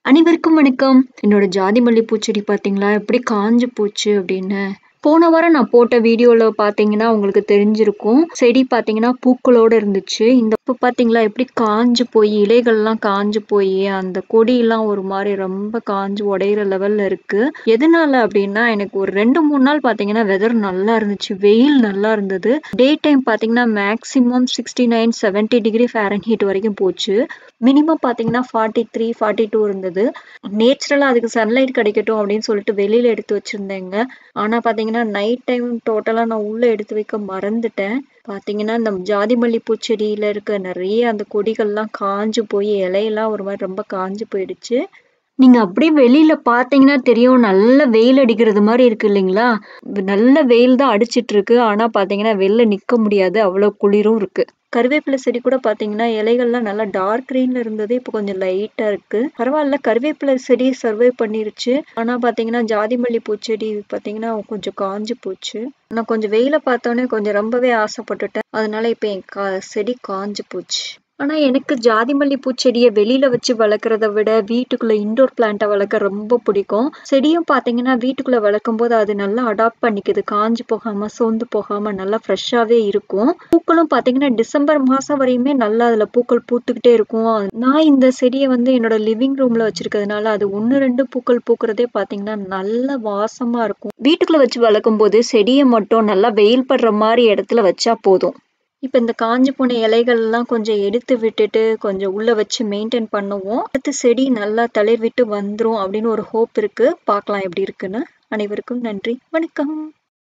அனைவருக்கும் வணக்கம். என்னோட ஜாதி மல்லிப்பூ செடி பார்த்தீங்களா, எப்படி காஞ்சு போச்சு அப்படின்னு. போன வாரம் நான் போட்ட வீடியோல பார்த்தீங்கன்னா, உங்களுக்கு தெரிஞ்சிருக்கும். செடி பார்த்தீங்கன்னா, பூக்களோட இருந்துச்சு. இந்த பூ பார்த்தீங்களா, எப்படி காஞ்சு போய் இலைகள்லாம் காஞ்சு போயி, அந்த கொடியெல்லாம் ஒரு மாரி ரொம்ப காஞ்சு உடையிற லெவல்ல இருக்கு. எதனால அப்படின்னா, எனக்கு ஒரு 2, 3 நாள் பார்த்தீங்கன்னா, வெதர் நல்லா இருந்துச்சு. வெயில் நல்லா இருந்தது. டே டைம் பார்த்தீங்கன்னா, மேக்ஸிமம் 69, 70 டிகிரி ஃபாரன்ஹீட் வரைக்கும் போச்சு. மினிமம் பார்த்தீங்கன்னா, 43, 42 இருந்தது. நேச்சுரலா அதுக்கு சன்லைட் கிடைக்கட்டும் அப்படின்னு சொல்லிட்டு வெளியில எடுத்து வச்சிருந்தேங்க. ஆனா பார்த்தீங்கன்னா, நைட் டைம் டோட்டலா நான் உள்ள எடுத்து வைக்க மறந்துட்டேன். பார்த்தீங்கன்னா, இந்த ஜாதி மல்லிப்பூ செடியில இருக்க நெறைய அந்த கொடிகள்லாம் காஞ்சு போய் இலையெல்லாம் ஒரு மாரி ரொம்ப காஞ்சு போயிடுச்சு. நீங்க அப்படியே வெளியில பார்த்தீங்கன்னா தெரியும். நல்ல வெயில் அடிக்கிறது மாரி இருக்கு இல்லைங்களா? நல்ல வெயில் தான் அடிச்சிட்டு இருக்கு. ஆனா பார்த்தீங்கன்னா, வெளில நிக்க முடியாது. அவ்வளோ குளிரும் இருக்கு. கருவேப்பிலை செடி கூட பார்த்தீங்கன்னா, இலைகள்லாம் நல்லா டார்க் கிரீன்ல இருந்தது. இப்போ கொஞ்சம் லைட்டா இருக்கு. பரவால்ல கருவேப்பிலை செடி சர்வைவ் பண்ணிருச்சு. ஆனா பார்த்தீங்கன்னா, ஜாதி மல்லிப்பூ செடி பார்த்தீங்கன்னா, கொஞ்சம் காஞ்சு போச்சு. நான் கொஞ்சம் வெயில பார்த்தோனே கொஞ்சம் ரொம்பவே ஆசைப்பட்டுட்டேன். அதனால இப்ப என் கா செடி காஞ்சு போச்சு. ஆனா எனக்கு ஜாதி மல்லிப்பூ செடிய வெளியில வச்சு வளர்க்கறத விட, வீட்டுக்குள்ள இன்டோர் பிளான்ட்ட வளர்க்க ரொம்ப பிடிக்கும். செடியும் பார்த்தீங்கன்னா, வீட்டுக்குள்ள வளர்க்கும்போது அது நல்லா அடாப்ட் பண்ணிக்குது. காஞ்சு போகாம, சோர்ந்து போகாம நல்லா ஃப்ரெஷ்ஷாவே இருக்கும். பூக்களும் பார்த்தீங்கன்னா, டிசம்பர் மாசம் வரையுமே நல்லா அதுல பூக்கள் பூத்துக்கிட்டே இருக்கும். நான் இந்த செடிய வந்து என்னோட லிவிங் ரூம்ல வச்சிருக்கிறதுனால, அது 1, 2 பூக்கள் பூக்கிறதே பார்த்தீங்கன்னா, நல்ல வாசமா இருக்கும். வீட்டுக்குள்ள வச்சு வளர்க்கும்போது, செடிய மட்டும் நல்லா வெயில் படுற மாரி இடத்துல வச்சா போதும். இப்ப இந்த காஞ்சு போன இலைகள்லாம் கொஞ்சம் எடுத்து விட்டுட்டு, கொஞ்சம் உள்ள வச்சு மெயின்டெயின் பண்ணுவோம். அடுத்து செடி நல்லா தளிர் விட்டு வந்துரும் அப்படின்னு ஒரு ஹோப் இருக்கு. பார்க்கலாம் எப்படி இருக்குன்னு. அனைவருக்கும் நன்றி. வணக்கம்.